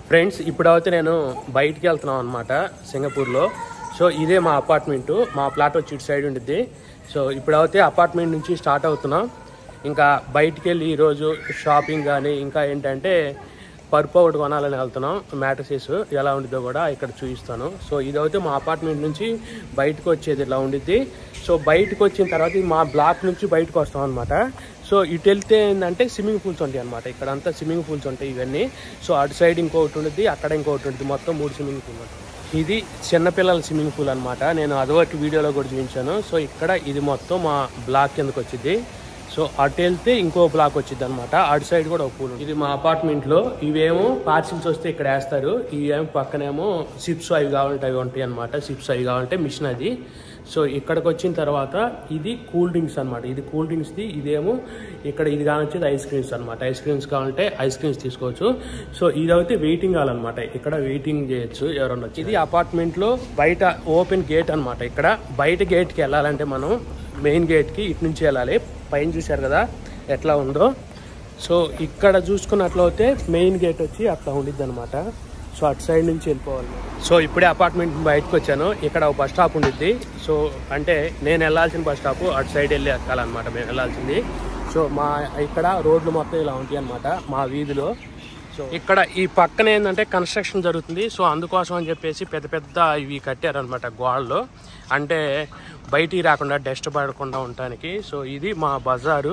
Friends ఇప్పుడైతే నేను బయటికి వెళ్తున్నాం అనమాట సింగపూర్లో సో ఇదే మా అపార్ట్మెంటు మా ప్లాట్ వచ్చి ఇటు సైడ్ ఉండిద్ది సో ఇప్పుడైతే అపార్ట్మెంట్ నుంచి స్టార్ట్ అవుతున్నాం ఇంకా బయటికి వెళ్ళి ఈరోజు షాపింగ్ కానీ ఇంకా ఏంటంటే పరుపు ఒకటి కొనాలని వెళ్తున్నాం మ్యాట్రసెస్ ఎలా ఉండిద్దో కూడా ఇక్కడ చూపిస్తాను సో ఇదైతే మా అపార్ట్మెంట్ నుంచి బయటకు వచ్చేది ఇలా ఉండిద్ది సో బయటకు వచ్చిన తర్వాత ఇది మా బ్లాక్ నుంచి బయటకు వస్తాం అనమాట సో ఇటు వెళ్తే ఏంటంటే స్విమ్మింగ్ పూల్స్ ఉంటాయి అనమాట ఇక్కడ అంతా స్విమ్మింగ్ పూల్స్ ఉంటాయి ఇవన్నీ సో అటు సైడ్ ఇంకొకటి ఉంటుంది అక్కడ ఇంకొకటి ఉంటుంది మొత్తం మూడు స్విమ్మింగ్ పూల్ ఉంటాయి ఇది చిన్నపిల్లల స్విమ్మింగ్ పూల్ అనమాట నేను అదొకటి వీడియోలో కూడా చూపించాను సో ఇక్కడ ఇది మొత్తం మా బ్లాక్ కిందకు వచ్చింది సో అటు వెళ్తే ఇంకో బ్లాక్ వచ్చింది అనమాట అటు సైడ్ కూడా ఒక పూల్ ఉంది. ఇది మా అపార్ట్మెంట్ లో ఇవేమో పార్సిల్స్ వస్తే ఇక్కడ వేస్తారు ఇవేమో పక్కనేమో సిప్స్ అవి కావాలంటే అవి ఉంటాయి అనమాట సిప్స్ అవి కావాలంటే మిషన్ అది సో ఇక్కడికి వచ్చిన తర్వాత ఇది కూల్ డ్రింక్స్ అనమాట ఇది కూల్ డ్రింక్స్ది ఇదేమో ఇక్కడ ఇది కావచ్చేది ఐస్ క్రీమ్స్ అనమాట ఐస్ క్రీమ్స్ కావాలంటే ఐస్ క్రీమ్స్ తీసుకోవచ్చు సో ఇదైతే వెయిటింగ్ హాల్ అనమాట ఇక్కడ వెయిటింగ్ చేయొచ్చు ఎవరన్నా వచ్చి ఇది అపార్ట్మెంట్ లో బయట ఓపెన్ గేట్ అనమాట ఇక్కడ బయట గేట్కి వెళ్ళాలంటే మనం మెయిన్ గేట్కి ఇటు నుంచి వెళ్ళాలి పైన చూశారు కదా ఎట్లా ఉందో సో ఇక్కడ చూసుకున్నట్లయితే మెయిన్ గేట్ వచ్చి అట్లా ఉండిద్ది అనమాట సో అటు సైడ్ నుంచి వెళ్ళిపోవాలి సో ఇప్పుడే అపార్ట్మెంట్ బయటకు వచ్చాను ఇక్కడ ఒక బస్ స్టాప్ ఉండిద్ది సో అంటే నేను వెళ్ళాల్సిన బస్ స్టాప్ అటు సైడ్ వెళ్ళి ఎక్కాలన్నమాట మేము వెళ్ళాల్సింది సో మా ఇక్కడ రోడ్లు మొత్తం ఇలా ఉంటాయి అనమాట మా వీధిలో సో ఇక్కడ ఈ పక్కన ఏంటంటే కన్స్ట్రక్షన్ జరుగుతుంది సో అందుకోసం అని చెప్పేసి పెద్ద పెద్ద ఇవి కట్టారనమాట గోడలు అంటే బయటికి రాకుండా డస్ట్ పడకుండా ఉండటానికి సో ఇది మా బజారు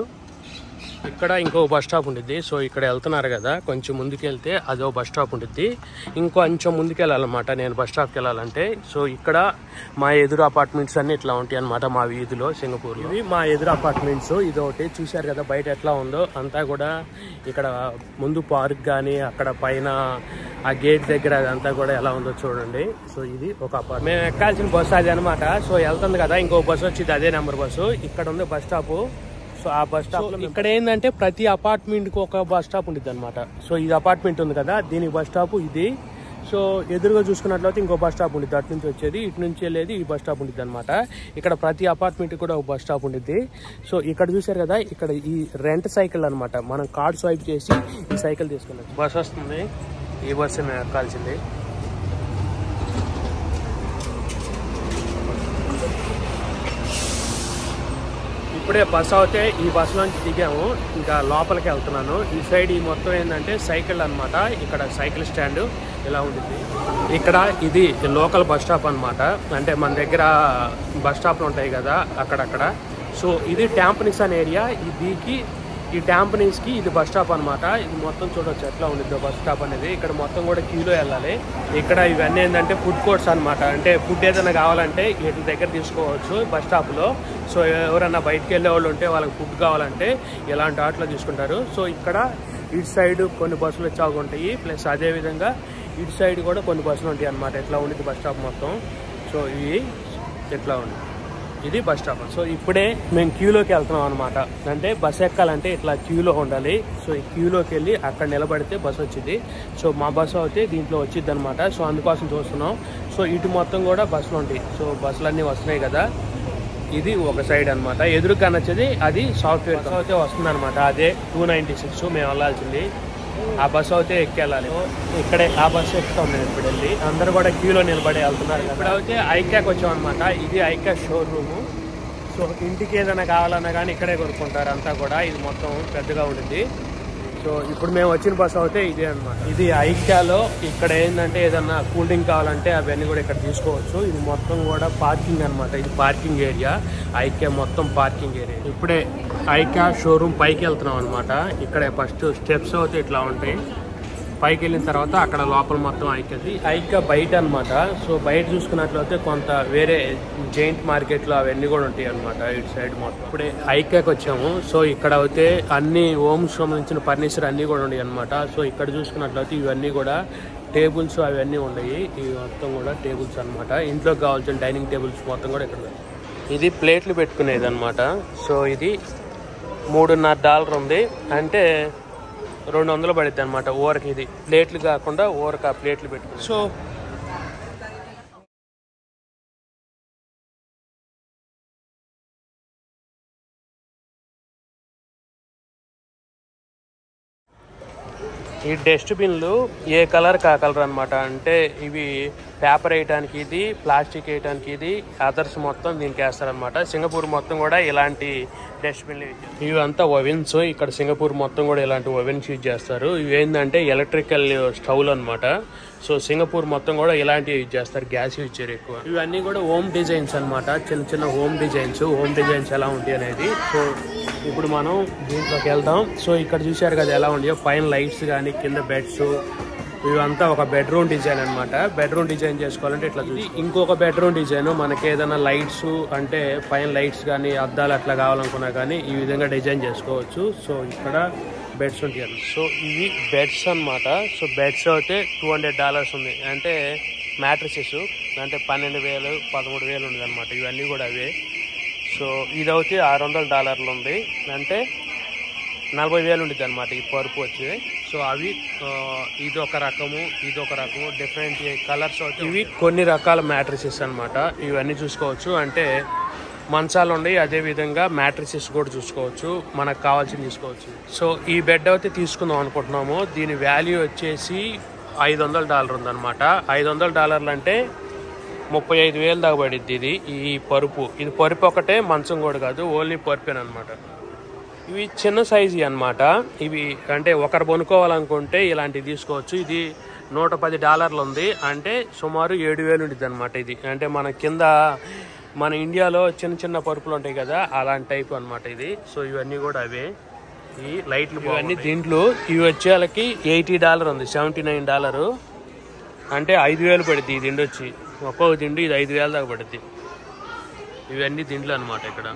ఇక్కడ ఇంకో బస్ స్టాప్ ఉండిద్ది సో ఇక్కడ వెళ్తున్నారు కదా కొంచెం ముందుకు వెళ్తే అదో బస్ స్టాప్ ఉండిద్ది ఇంకొంచెం ముందుకు వెళ్ళాలన్నమాట నేను బస్ స్టాప్కి వెళ్ళాలంటే సో ఇక్కడ మా ఎదురు అపార్ట్మెంట్స్ అన్ని ఇట్లా ఉంటాయి అనమాట మా వీధిలో సింగపూర్ ఇవి మా ఎదురు అపార్ట్మెంట్స్ ఇది ఒకటి చూశారు కదా బయట ఎట్లా ఉందో అంతా కూడా ఇక్కడ ముందు పార్క్ కానీ అక్కడ పైన ఆ గేట్ దగ్గర అదంతా కూడా ఎలా ఉందో చూడండి సో ఇది ఒక అపార్ట్మెంట్ మేము ఎక్కాల్సిన బస్సు అది అనమాట సో వెళ్తుంది కదా ఇంకో బస్సు వచ్చింది అదే నెంబర్ బస్సు ఇక్కడ ఉంది బస్ స్టాప్ సో ఆ బస్ స్టాప్ ఇక్కడ ఏంటంటే ప్రతి అపార్ట్మెంట్ కి ఒక బస్ స్టాప్ ఉంటుంది అనమాట సో ఇది అపార్ట్మెంట్ ఉంది కదా దీనికి బస్ స్టాప్ ఇది సో ఎదురుగా చూసుకున్నట్లయితే ఇంకో బస్ స్టాప్ ఉంటుంది అటు నుంచి వచ్చేది ఇటు నుంచి వెళ్ళేది ఈ బస్ స్టాప్ ఉంటుంది అనమాట ఇక్కడ ప్రతి అపార్ట్మెంట్ కూడా ఒక బస్ స్టాప్ ఉంటుంది సో ఇక్కడ చూసారు కదా ఇక్కడ ఈ రెంట్ సైకిల్ అన్నమాట మనం కార్డ్ స్వైప్ చేసి ఈ సైకిల్ తీసుకున్నాం బస్ వస్తుంది ఈ బస్సు మేము ఎక్కాల్సింది ఇప్పుడే బస్ అవుతే ఈ బస్సులోంచి దిగాము ఇంకా లోపలికి వెళ్తున్నాను ఈ సైడ్ ఈ మొత్తం ఏంటంటే సైకిల్ అన్నమాట ఇక్కడ సైకిల్ స్టాండ్ ఇలా ఉంటుంది ఇక్కడ ఇది లోకల్ బస్ స్టాప్ అన్నమాట అంటే మన దగ్గర బస్ స్టాప్లు ఉంటాయి కదా అక్కడక్కడ సో ఇది ట్యాంపనిక్స్ అనే ఏరియా ఈ దీకి ఈ ట్యాంపనీస్కి ఇది బస్ స్టాప్ అనమాట ఇది మొత్తం చూడొచ్చు ఎట్లా ఉండిద్దో బస్ స్టాప్ అనేది ఇక్కడ మొత్తం కూడా క్యూలో వెళ్ళాలి ఇక్కడ ఇవన్నీ ఏంటంటే ఫుడ్ కోర్ట్స్ అనమాట అంటే ఫుడ్ ఏదైనా కావాలంటే వీటి దగ్గర తీసుకోవచ్చు బస్ స్టాప్లో సో ఎవరైనా బయటికి వెళ్ళే వాళ్ళు ఉంటే వాళ్ళకి ఫుడ్ కావాలంటే ఇలాంటి ఆటలో తీసుకుంటారు సో ఇక్కడ ఇటు సైడ్ కొన్ని బస్సులు చాగు ఉంటాయి ప్లస్ అదేవిధంగా ఇటు సైడ్ కూడా కొన్ని బస్సులు ఉంటాయి అనమాట ఎట్లా ఉండిద్ది బస్ స్టాప్ మొత్తం సో ఇవి ఎట్లా ఉంది ఇది బస్ స్టాప్ సో ఇప్పుడే మేము క్యూలోకి వెళ్తున్నాం అనమాట అంటే బస్ ఎక్కాలంటే ఇట్లా క్యూలో ఉండాలి సో ఈ క్యూలోకి వెళ్ళి అక్కడ నిలబడితే బస్ వచ్చింది సో మా బస్సు అయితే దీంట్లో వచ్చింది అనమాట సో అందుకోసం చూస్తున్నాం సో ఇటు మొత్తం కూడా బస్సులు ఉంటాయి సో బస్సులు అన్నీ వస్తున్నాయి కదా ఇది ఒక సైడ్ అనమాట ఎదురుగా నచ్చేది అది సాఫ్ట్వేర్ బస్ అయితే వస్తుంది అనమాట అదే టూ నైంటీ సిక్స్ మేము వెళ్ళాల్సింది ఆ బస్సు అయితే ఎక్కెళ్ళాలి ఇక్కడే ఆ బస్సు ఎక్కుతాం నేను ఇప్పుడు వెళ్ళి అందరూ కూడా క్యూలో నిలబడి వెళ్తున్నారు ఇప్పుడు అయితే ఐక్యాకి వచ్చాం అనమాట ఇది ఐక్యా షోరూమ్ సో ఇంటికి ఏదైనా కావాలన్నా కానీ ఇక్కడే కొనుక్కుంటారు అంతా కూడా ఇది మొత్తం పెద్దగా ఉంటుంది సో ఇప్పుడు మేము వచ్చిన బస్సు అయితే ఇదే అనమాట ఇది ఐక్యాలో ఇక్కడ ఏంటంటే ఏదన్నా కూల్ డ్రింక్ కావాలంటే అవన్నీ కూడా ఇక్కడ తీసుకోవచ్చు ఇది మొత్తం కూడా పార్కింగ్ అనమాట ఇది పార్కింగ్ ఏరియా ఐక్యా మొత్తం పార్కింగ్ ఏరియా ఇప్పుడే ఐక్యా షోరూమ్ పైకి వెళ్తున్నాం అనమాట ఇక్కడే ఫస్ట్ స్టెప్స్ అయితే ఇట్లా ఉంటాయి పైకి వెళ్ళిన తర్వాత అక్కడ లోపల మొత్తం ఐక్యది ఐక్య బయట అన్నమాట సో బయట చూసుకున్నట్లయితే కొంత వేరే జైంట్ మార్కెట్లో అవన్నీ కూడా ఉంటాయి అనమాట ఇటు సైడ్ మొత్తం ఇప్పుడే ఐక్యకి వచ్చాము సో ఇక్కడ అయితే అన్ని హోమ్స్ సంబంధించిన ఫర్నిచర్ అన్నీ కూడా ఉన్నాయి అనమాట సో ఇక్కడ చూసుకున్నట్లయితే ఇవన్నీ కూడా టేబుల్స్ అవన్నీ ఉన్నాయి ఇవి మొత్తం కూడా టేబుల్స్ అన్నమాట ఇంట్లోకి కావాల్సిన డైనింగ్ టేబుల్స్ మొత్తం కూడా ఇక్కడ ఉన్నాయి. ఇది ప్లేట్లు పెట్టుకునేది అనమాట సో ఇది మూడున్నర డాలర్ ఉంది అంటే రెండు వందలు పడుద్ది అనమాట ఓరకి ఇది ప్లేట్లు కాకుండా ఓరక ప్లేట్లు పెట్టుకుని సో ఈ డస్ట్బిన్లు ఏ కలర్ కా కలర్ అనమాట అంటే ఇవి పేపర్ వేయడానికి ఇది ప్లాస్టిక్ వేయడానికి ఇది అదర్స్ మొత్తం దీనికి వేస్తారనమాట సింగపూర్ మొత్తం కూడా ఇలాంటి డస్ట్బిన్లు ఇవి అంతా ఓవెన్స్ ఇక్కడ సింగపూర్ మొత్తం కూడా ఇలాంటి ఓవెన్స్ యూజ్ చేస్తారు ఇవి ఏంటంటే ఎలక్ట్రికల్ స్టవ్లు అనమాట సో సింగపూర్ మొత్తం కూడా ఇలాంటివి యూజ్ చేస్తారు గ్యాస్ యూజ్ చేయరు ఎక్కువ ఇవన్నీ కూడా హోమ్ డిజైన్స్ అన్నమాట చిన్న చిన్న హోమ్ డిజైన్స్ హోమ్ డిజైన్స్ ఎలా ఉంటాయి అనేది సో ఇప్పుడు మనం దీంట్లోకి వెళ్దాం సో ఇక్కడ చూశారు కదా ఎలా ఉన్నాయో పైన లైట్స్ కానీ కింద బెడ్స్ ఇవంతా ఒక బెడ్రూమ్ డిజైన్ అన్నమాట బెడ్రూమ్ డిజైన్ చేసుకోవాలంటే ఇట్లా చూసి ఇంకొక బెడ్రూమ్ డిజైన్ మనకి ఏదైనా లైట్స్ అంటే పైన లైట్స్ కానీ అద్దాలు అట్లా కావాలనుకున్నా కానీ ఈ విధంగా డిజైన్ చేసుకోవచ్చు సో ఇక్కడ బెడ్స్ ఉంటాయి సో ఇవి బెడ్స్ అన్నమాట సో బెడ్స్ అయితే టూ హండ్రెడ్ డాలర్స్ ఉంది అంటే మ్యాట్రసెస్ అంటే పన్నెండు వేలు పదమూడు వేలు ఉంది అనమాట ఇవన్నీ కూడా అవే సో ఇది అయితే ఆరు వందల డాలర్లు ఉంది అంటే నలభై వేలు ఉండిద్ది అనమాట ఈ పరుపు వచ్చి సో అవి ఆ, ఇది ఒక రకము ఇది ఒక రకము డిఫరెంట్ కలర్స్ ఇవి కొన్ని రకాల మ్యాట్రిసెస్ అన్నమాట ఇవన్నీ చూసుకోవచ్చు అంటే మంచాలు ఉన్నాయి అదే విధంగా మ్యాట్రిసెస్ కూడా చూసుకోవచ్చు మనకు కావాల్సింది తీసుకోవచ్చు సో ఈ బెడ్ అయితే తీసుకుందాం అనుకుంటున్నాము దీని వాల్యూ వచ్చేసి ఐదు వందల డాలర్ ఉందన్నమాట ఐదు వందల డాలర్లు అంటే ముప్పై ఐదు వేలు దాకా పడిద్ది ఇది ఈ పరుపు ఇది పరుపు ఒకటే మంచం కూడా కాదు ఓన్లీ పరుపేనమాట ఇవి చిన్న సైజు అన్నమాట ఇవి అంటే ఒకరు కొనుక్కోవాలనుకుంటే ఇలాంటివి తీసుకోవచ్చు ఇది నూట పది డాలర్లు ఉంది అంటే సుమారు ఏడు వేలు ఉంటుంది అనమాట ఇది అంటే మన కింద మన ఇండియాలో చిన్న చిన్న పరుపులు ఉంటాయి కదా అలాంటి టైప్ అన్నమాట ఇది సో ఇవన్నీ కూడా అవే ఈ లైట్లు ఇవన్నీ దీంట్లో ఇవి వచ్చే వాళ్ళకి ఎయిటీ డాలర్ ఉంది సెవెంటీ నైన్ డాలరు అంటే ఐదు వేలు పడుద్ది ఈ దిండు వచ్చి ఒక్కొక్క దిండు ఇది ఐదు వేల దాకా పడుద్ది ఇవన్నీ దిండ్లు అనమాట ఇక్కడ